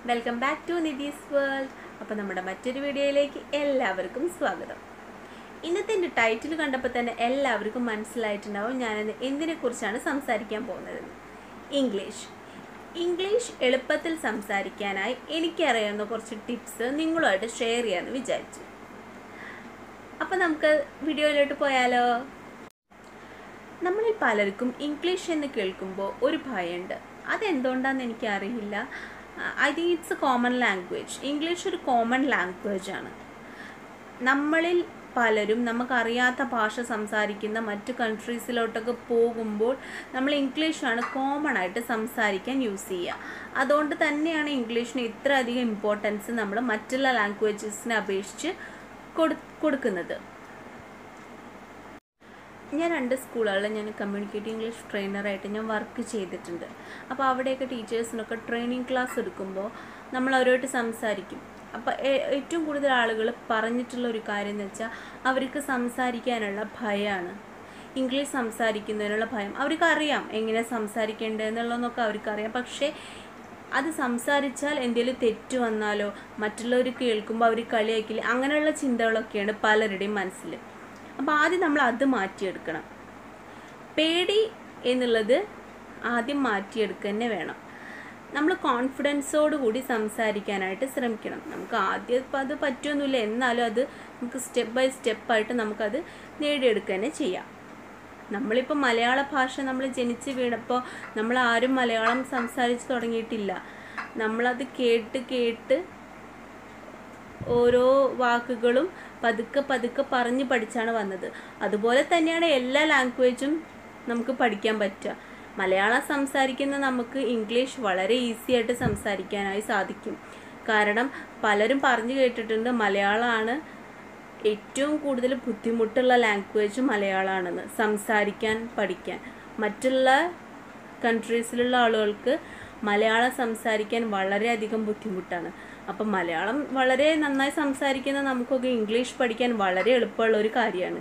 welcome back to Nithi's world അപ്പോൾ നമ്മുടെ മറ്റൊരു വീഡിയോയിലേക്ക് എല്ലാവർക്കും സ്വാഗതം ഇന്നത്തെ എൻ്റെ ടൈറ്റിൽ കണ്ടപ്പോൾ തന്നെ എല്ലാവർക്കും മനസ്സിലായിട്ടുണ്ടാവും ഞാനിന്ന് എന്തിനെക്കുറിച്ചാണ് സംസാരിക്കാൻ പോകുന്നത് ഇംഗ്ലീഷ് ഇംഗ്ലീഷ് എളുപ്പത്തിൽ സംസാരിക്കാനായി എനിക്കറിയാവുന്ന കുറച്ച് ടിപ്സ് നിങ്ങളുമായിട്ട് ഷെയർ ചെയ്യാമെന്ന് വിചാരിച്ചു അപ്പോൾ നമുക്ക് വീഡിയോയിലോട്ട് പോയാലോ നമ്മളിൽ പലർക്കും ഇംഗ്ലീഷ് എന്ന് കേൾക്കുമ്പോൾ ഒരു ഭയമുണ്ട് അതെന്തുകൊണ്ടാണെന്ന് എനിക്കറിയില്ല I think it's a common language English ഒരു കോമൺ ലാംഗ്വേജ് ആണ് നമ്മളിൽ പലരും നമുക്കറിയാത്ത ഭാഷ സംസാരിക്കുന്ന മറ്റു കൺട്രീസിലോട്ടൊക്കെ പോകുമ്പോൾ നമ്മൾ ഇംഗ്ലീഷാണ് കോമൺ ആയിട്ട് സംസാരിക്കാൻ യൂസ് ചെയ്യുക അതുകൊണ്ട് തന്നെയാണ് ഇംഗ്ലീഷിന് ഇത്ര അധികം ഇമ്പോർട്ടൻസ് നമ്മൾ മറ്റുള്ള ലാംഗ്വേജസിനെ അപേക്ഷിച്ച് കൊടു കൊടുക്കുന്നത് ഞാൻ രണ്ട് സ്കൂളുകളിൽ ഞാൻ കമ്മ്യൂണിക്കേറ്റീവ് ഇംഗ്ലീഷ് ട്രെയിനറായിട്ട് ഞാൻ വർക്ക് ചെയ്തിട്ടുണ്ട് അപ്പോൾ അവിടെയൊക്കെ ടീച്ചേഴ്സിനൊക്കെ ട്രെയിനിങ് ക്ലാസ് എടുക്കുമ്പോൾ നമ്മൾ അവരുമായിട്ട് സംസാരിക്കും അപ്പോൾ ഏറ്റവും കൂടുതൽ ആളുകൾ പറഞ്ഞിട്ടുള്ള ഒരു കാര്യം എന്ന് വെച്ചാൽ അവർക്ക് സംസാരിക്കാനുള്ള ഭയമാണ് ഇംഗ്ലീഷ് സംസാരിക്കുന്നതിനുള്ള ഭയം അവർക്ക് അറിയാം എങ്ങനെ സംസാരിക്കേണ്ടതെന്നുള്ളതെന്നൊക്കെ അവർക്കറിയാം പക്ഷേ അത് സംസാരിച്ചാൽ എന്തെങ്കിലും തെറ്റ് വന്നാലോ മറ്റുള്ളവർ കേൾക്കുമ്പോൾ അവർ കളിയാക്കില്ല അങ്ങനെയുള്ള ചിന്തകളൊക്കെയാണ് പലരുടെയും മനസ്സിൽ അപ്പോൾ ആദ്യം നമ്മൾ അത് മാറ്റിയെടുക്കണം പേടി എന്നുള്ളത് ആദ്യം മാറ്റിയെടുക്കുക തന്നെ വേണം നമ്മൾ കോൺഫിഡൻസോട് കൂടി സംസാരിക്കാനായിട്ട് ശ്രമിക്കണം നമുക്ക് ആദ്യം ഇപ്പം അത് പറ്റുമൊന്നുമില്ല എന്നാലും അത് നമുക്ക് സ്റ്റെപ്പ് ബൈ സ്റ്റെപ്പായിട്ട് നമുക്കത് നേടിയെടുക്കുക തന്നെ ചെയ്യാം നമ്മളിപ്പോൾ മലയാള ഭാഷ നമ്മൾ ജനിച്ച് വീണപ്പോൾ നമ്മൾ ആരും മലയാളം സംസാരിച്ച് തുടങ്ങിയിട്ടില്ല നമ്മളത് കേട്ട് കേട്ട് ഓരോ വാക്കുകളും പതുക്കെ പതുക്കെ പറഞ്ഞ് പഠിച്ചാണ് വന്നത് അതുപോലെ തന്നെയാണ് എല്ലാ ലാംഗ്വേജും നമുക്ക് പഠിക്കാൻ പറ്റുക മലയാളം സംസാരിക്കുന്ന നമുക്ക് ഇംഗ്ലീഷ് വളരെ ഈസി ആയിട്ട് സംസാരിക്കാനായി സാധിക്കും കാരണം പലരും പറഞ്ഞു കേട്ടിട്ടുണ്ട് മലയാളമാണ് ഏറ്റവും കൂടുതൽ ബുദ്ധിമുട്ടുള്ള ലാംഗ്വേജ് മലയാളമാണെന്ന് സംസാരിക്കാൻ പഠിക്കാൻ മറ്റുള്ള കൺട്രീസിലുള്ള ആളുകൾക്ക് മലയാളം സംസാരിക്കാൻ വളരെയധികം ബുദ്ധിമുട്ടാണ് അപ്പം മലയാളം വളരെ നന്നായി സംസാരിക്കുന്ന നമുക്കൊക്കെ ഇംഗ്ലീഷ് പഠിക്കാൻ വളരെ എളുപ്പമുള്ള ഒരു കാര്യമാണ്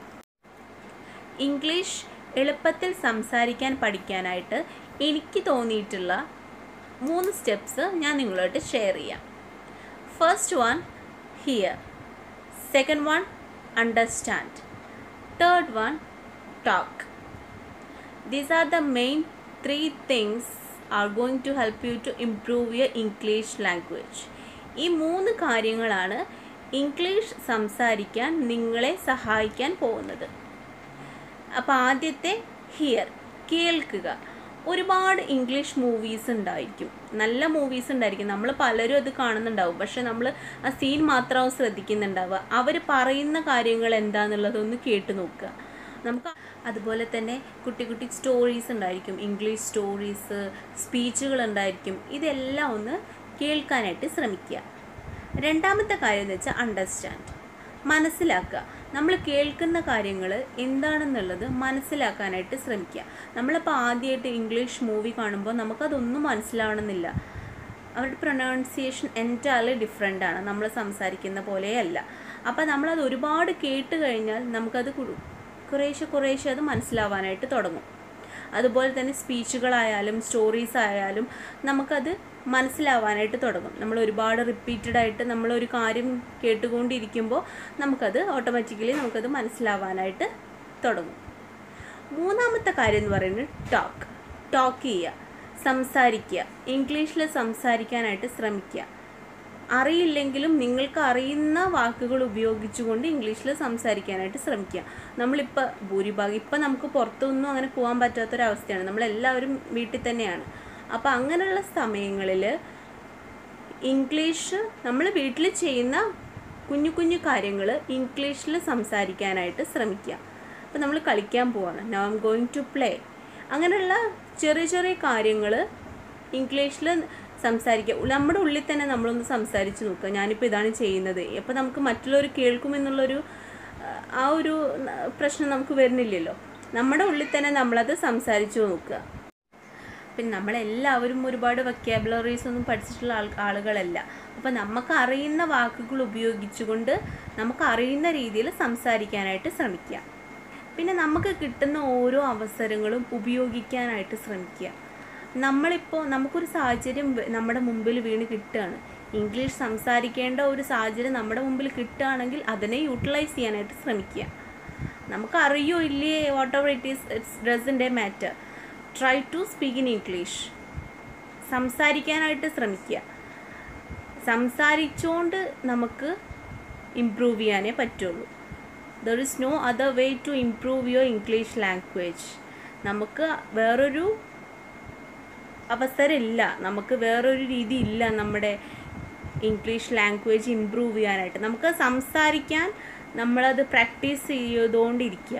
ഇംഗ്ലീഷ് എളുപ്പത്തിൽ സംസാരിക്കാൻ പഠിക്കാനായിട്ട് എനിക്ക് തോന്നിയിട്ടുള്ള മൂന്ന് സ്റ്റെപ്സ് ഞാൻ നിങ്ങളായിട്ട് ഷെയർ ചെയ്യാം first one hear second one understand third one talk these are the main three things are going to help you to improve your English language ഈ മൂന്ന് കാര്യങ്ങളാണ് ഇംഗ്ലീഷ് സംസാരിക്കാൻ നിങ്ങളെ സഹായിക്കാൻ പോകുന്നത് അപ്പോൾ ആദ്യത്തെ ഹിയർ കേൾക്കുക ഒരുപാട് ഇംഗ്ലീഷ് മൂവീസ് ഉണ്ടായിരിക്കും നല്ല മൂവീസ് ഉണ്ടായിരിക്കും നമ്മൾ പലരും അത് കാണുന്നുണ്ടാവും പക്ഷെ നമ്മൾ ആ സീൻ മാത്രമാവും ശ്രദ്ധിക്കുന്നുണ്ടാവുക അവർ പറയുന്ന കാര്യങ്ങൾ എന്താണെന്നുള്ളതൊന്ന് കേട്ട് നോക്കുക നമുക്ക് അതുപോലെ തന്നെ കുട്ടി കുട്ടി സ്റ്റോറീസ് ഉണ്ടായിരിക്കും ഇംഗ്ലീഷ് സ്റ്റോറീസ് സ്പീച്ചുകൾ ഉണ്ടായിരിക്കും ഇതെല്ലാം ഒന്ന് കേൾക്കാനായിട്ട് ശ്രമിക്കുക രണ്ടാമത്തെ കാര്യം എന്ന് വെച്ചാൽ അണ്ടർസ്റ്റാൻഡ് മനസ്സിലാക്കുക നമ്മൾ കേൾക്കുന്ന കാര്യങ്ങൾ എന്താണെന്നുള്ളത് മനസ്സിലാക്കാനായിട്ട് ശ്രമിക്കുക നമ്മളിപ്പോൾ ആദ്യമായിട്ട് ഇംഗ്ലീഷ് മൂവി കാണുമ്പോൾ നമുക്കതൊന്നും മനസ്സിലാവണമെന്നില്ല അവരുടെ പ്രൊനൗൺസിയേഷൻ എൻറ്റയർലി ഡിഫറെൻ്റ് ആണ് നമ്മൾ സംസാരിക്കുന്ന പോലെയല്ല അപ്പോൾ നമ്മളത് ഒരുപാട് കേട്ട് കഴിഞ്ഞാൽ നമുക്കത് കുറേശ്ശെ കുറേശ്ശെ അത് മനസ്സിലാവാനായിട്ട് തുടങ്ങും അതുപോലെ തന്നെ സ്പീച്ചുകളായാലും സ്റ്റോറീസ് ആയാലും നമുക്കത് മനസ്സിലാവാനായിട്ട് തുടങ്ങും നമ്മൾ ഒരുപാട് റിപ്പീറ്റഡ് ആയിട്ട് നമ്മളൊരു കാര്യം കേട്ടുകൊണ്ടിരിക്കുമ്പോൾ നമുക്കത് ഓട്ടോമാറ്റിക്കലി നമുക്കത് മനസ്സിലാവാനായിട്ട് തുടങ്ങും മൂന്നാമത്തെ കാര്യം എന്ന് പറയുന്നത് ടോക്ക് ടോക്ക് ചെയ്യുക സംസാരിക്കുക ഇംഗ്ലീഷിൽ സംസാരിക്കാനായിട്ട് ശ്രമിക്കുക അറിയില്ലെങ്കിലും നിങ്ങൾക്ക് അറിയുന്ന വാക്കുകൾ ഉപയോഗിച്ചുകൊണ്ട് ഇംഗ്ലീഷിൽ സംസാരിക്കാനായിട്ട് ശ്രമിക്കുക നമ്മളിപ്പോൾ ഭൂരിഭാഗം ഇപ്പം നമുക്ക് പുറത്തൊന്നും അങ്ങനെ പോകാൻ പറ്റാത്തൊരവസ്ഥയാണ് നമ്മളെല്ലാവരും വീട്ടിൽ തന്നെയാണ് അപ്പോൾ അങ്ങനെയുള്ള സമയങ്ങളിൽ ഇംഗ്ലീഷ് നമ്മൾ വീട്ടിൽ ചെയ്യുന്ന കുഞ്ഞു കുഞ്ഞു കാര്യങ്ങൾ ഇംഗ്ലീഷിൽ സംസാരിക്കാനായിട്ട് ശ്രമിക്കുക അപ്പോൾ നമ്മൾ കളിക്കാൻ പോവാണ് no I'm going to play അങ്ങനെയുള്ള ചെറിയ ചെറിയ കാര്യങ്ങൾ ഇംഗ്ലീഷിൽ സംസാരിക്കുക നമ്മുടെ ഉള്ളിൽ തന്നെ നമ്മളൊന്ന് സംസാരിച്ച് നോക്കുക ഞാനിപ്പോൾ ഇതാണ് ചെയ്യുന്നത് അപ്പോൾ നമുക്ക് മറ്റുള്ളവർ കേൾക്കുമെന്നുള്ളൊരു ആ ഒരു പ്രശ്നം നമുക്ക് വരുന്നില്ലല്ലോ നമ്മുടെ ഉള്ളിൽ തന്നെ നമ്മളത് സംസാരിച്ചു നോക്കുക പിന്നെ നമ്മളെല്ലാവരും ഒരുപാട് വൊക്കാബുലറീസ് ഒന്നും പഠിച്ചിട്ടുള്ള ആൾ ആളുകളല്ല അപ്പോൾ നമുക്ക് അറിയുന്ന വാക്കുകൾ ഉപയോഗിച്ചുകൊണ്ട് നമുക്ക് അറിയുന്ന രീതിയിൽ സംസാരിക്കാനായിട്ട് ശ്രമിക്കുക പിന്നെ നമുക്ക് കിട്ടുന്ന ഓരോ അവസരങ്ങളും ഉപയോഗിക്കാനായിട്ട് ശ്രമിക്കുക നമ്മളിപ്പോൾ നമുക്കൊരു സാഹചര്യം വ- നമ്മുടെ മുമ്പിൽ വീണ് കിട്ടുകയാണ് ഇംഗ്ലീഷ് സംസാരിക്കേണ്ട ഒരു സാഹചര്യം നമ്മുടെ മുമ്പിൽ കിട്ടുകയാണെങ്കിൽ അതിനെ യൂട്ടിലൈസ് ചെയ്യാനായിട്ട് ശ്രമിക്കുക നമുക്ക് അറിയോ ഇല്ലേ whatever it is it's doesn't a matter try to speak in English സംസാരിക്കാനായിട്ട് ശ്രമിക്കുക സംസാരിച്ചുകൊണ്ട് നമുക്ക് ഇമ്പ്രൂവ് ചെയ്യാനേ പറ്റുള്ളൂ there is no other way to improve your English language നമുക്ക് വേറൊരു അവസരമില്ല നമുക്ക് വേറൊരു രീതി ഇല്ല നമ്മുടെ ഇംഗ്ലീഷ് ലാംഗ്വേജ് ഇമ്പ്രൂവ് ചെയ്യാനായിട്ട് നമുക്ക് സംസാരിക്കാൻ നമ്മളത് പ്രാക്ടീസ് ചെയ്തുകൊണ്ടിരിക്കുക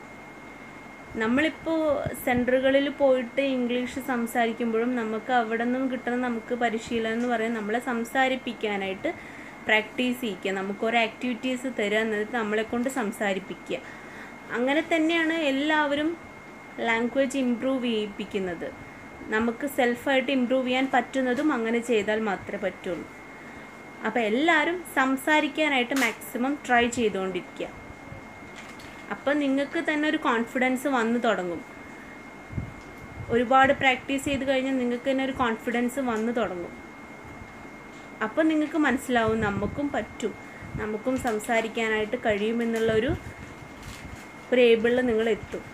നമ്മളിപ്പോൾ സെൻറ്ററുകളിൽ പോയിട്ട് ഇംഗ്ലീഷ് സംസാരിക്കുമ്പോഴും നമുക്ക് അവിടെ നിന്നും കിട്ടുന്ന നമുക്ക് പരിശീലനം എന്ന് പറയുന്നത് നമ്മളെ സംസാരിപ്പിക്കാനായിട്ട് പ്രാക്ടീസ് ചെയ്യിക്കുക നമുക്കൊരു ആക്ടിവിറ്റീസ് തരിക എന്നിട്ട് നമ്മളെ കൊണ്ട് സംസാരിപ്പിക്കുക അങ്ങനെ തന്നെയാണ് എല്ലാവരും ലാംഗ്വേജ് ഇമ്പ്രൂവ് ചെയ്യിപ്പിക്കുന്നത് നമുക്ക് സെൽഫായിട്ട് ഇമ്പ്രൂവ് ചെയ്യാൻ പറ്റുന്നതും അങ്ങനെ ചെയ്താൽ മാത്രമേ പറ്റുള്ളൂ അപ്പോൾ എല്ലാവരും സംസാരിക്കാനായിട്ട് മാക്സിമം ട്രൈ ചെയ്തുകൊണ്ടിരിക്കുക അപ്പം നിങ്ങൾക്ക് തന്നെ ഒരു കോൺഫിഡൻസ് വന്നു തുടങ്ങും ഒരുപാട് പ്രാക്ടീസ് ചെയ്ത് കഴിഞ്ഞാൽ നിങ്ങൾക്ക് തന്നെ ഒരു കോൺഫിഡൻസ് വന്നു തുടങ്ങും അപ്പം നിങ്ങൾക്ക് മനസ്സിലാവും നമുക്കും പറ്റും നമുക്കും സംസാരിക്കാനായിട്ട് കഴിയുമെന്നുള്ള ഒരു ഒരു ഏബിളിൽ നിങ്ങൾ എത്തും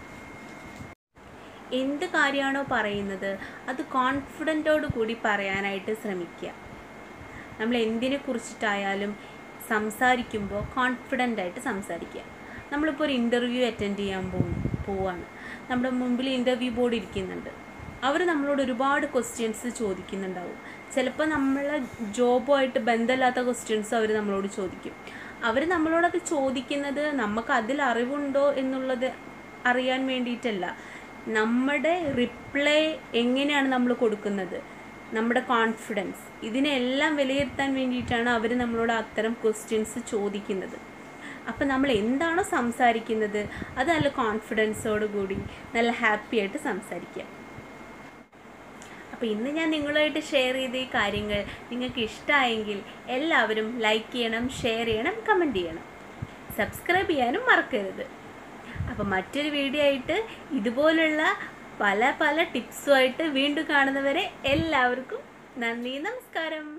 എന്ത് കാര്യമാണോ പറയുന്നത് അത് കോൺഫിഡൻറ്റോട് കൂടി പറയാനായിട്ട് ശ്രമിക്കുക നമ്മൾ എന്തിനെ കുറിച്ചിട്ടായാലും സംസാരിക്കുമ്പോൾ കോൺഫിഡൻ്റ് ആയിട്ട് സംസാരിക്കുക നമ്മളിപ്പോൾ ഒരു ഇൻ്റർവ്യൂ അറ്റൻഡ് ചെയ്യാൻ പോകുന്നു പോവാണ് നമ്മുടെ മുമ്പിൽ ഇൻ്റർവ്യൂ ബോർഡ് ഇരിക്കുന്നുണ്ട് അവർ നമ്മളോട് ഒരുപാട് ക്വസ്റ്റ്യൻസ് ചോദിക്കുന്നുണ്ടാവും ചിലപ്പോൾ നമ്മളെ ജോബുമായിട്ട് ബന്ധമില്ലാത്ത ക്വസ്റ്റ്യൻസ് അവർ നമ്മളോട് ചോദിക്കും അവർ നമ്മളോടത് ചോദിക്കുന്നത് നമുക്ക് അതിൽ അറിവുണ്ടോ എന്നുള്ളത് അറിയാൻ വേണ്ടിയിട്ടല്ല നമ്മുടെ റിപ്ലൈ എങ്ങനെയാണ് നമ്മൾ കൊടുക്കുന്നത് നമ്മുടെ കോൺഫിഡൻസ് ഇതിനെല്ലാം വിലയിരുത്താൻ വേണ്ടിയിട്ടാണ് അവർ നമ്മളോട് അത്തരം ക്വസ്റ്റ്യൻസ് ചോദിക്കുന്നത് അപ്പം നമ്മൾ എന്താണോ സംസാരിക്കുന്നത് അത് നല്ല കോൺഫിഡൻസോട് കൂടി നല്ല ഹാപ്പി ആയിട്ട് സംസാരിക്കുക അപ്പോൾ ഇന്ന് ഞാൻ നിങ്ങളുമായിട്ട് ഷെയർ ചെയ്ത ഈ കാര്യങ്ങൾ നിങ്ങൾക്ക് ഇഷ്ടമായെങ്കിൽ എല്ലാവരും ലൈക്ക് ചെയ്യണം ഷെയർ ചെയ്യണം കമൻറ്റ് ചെയ്യണം സബ്സ്ക്രൈബ് ചെയ്യാനും മറക്കരുത് അപ്പോൾ മറ്റൊരു വീഡിയോ ആയിട്ട് ഇതുപോലുള്ള പല പല ടിപ്സുമായിട്ട് വീണ്ടും കാണുന്നവരെ എല്ലാവർക്കും നന്ദി നമസ്കാരം